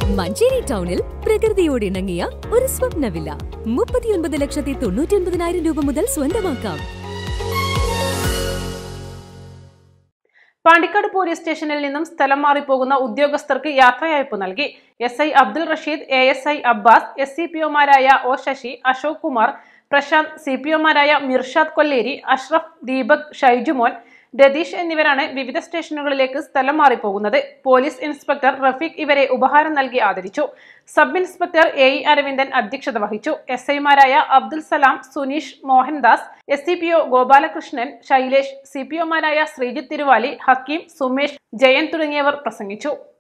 മഞ്ചേരി ടൗണിൽ പ്രകൃതിയോട് ഇണങ്ങിയ ഒരു സ്വപ്ന വില്ല മുപ്പത്തിയൊൻപത് ലക്ഷത്തി തൊണ്ണൂറ്റി ഒൻപതിനായിരം രൂപ മുതൽ സ്വന്തമാക്കാം പാണ്ടിക്കാട് പോലീസ് സ്റ്റേഷനിൽ നിന്നും സ്ഥലം മാറിപ്പോകുന്ന ഉദ്യോഗസ്ഥർക്ക് യാത്രയയപ്പ് നൽകി S I Abdul Rasheed A S I Abbas S C P ഒമാരായ O Sasi Ashok Kumar Prashanth C P ഒമാരായ മിർഷാദ് കൊല്ലേരി അഷ്റഫ് ദീപക് ഷൈജുമോൻ രതീഷ് എന്നിവരാണ് വിവിധ സ്റ്റേഷനുകളിലേക്ക് സ്ഥലം മാറിപ്പോകുന്നത് പോലീസ് ഇൻസ്പെക്ടർ റഫീഖ് ഇവരെ ഉപഹാരം നൽകി ആദരിച്ചു sub inspector A E Aravindan അധ്യക്ഷത വഹിച്ചു എസ് ഐമാരായ Abdul Salam Suneesh Mohandas S C P O Gopalakrishnan Shailesh C P ഒമാരായ ശ്രീജിത്ത് തിരുവാലി ഹക്കീം സുമേഷ് ജയൻ തുടങ്ങിയവർ പ്രസംഗിച്ചു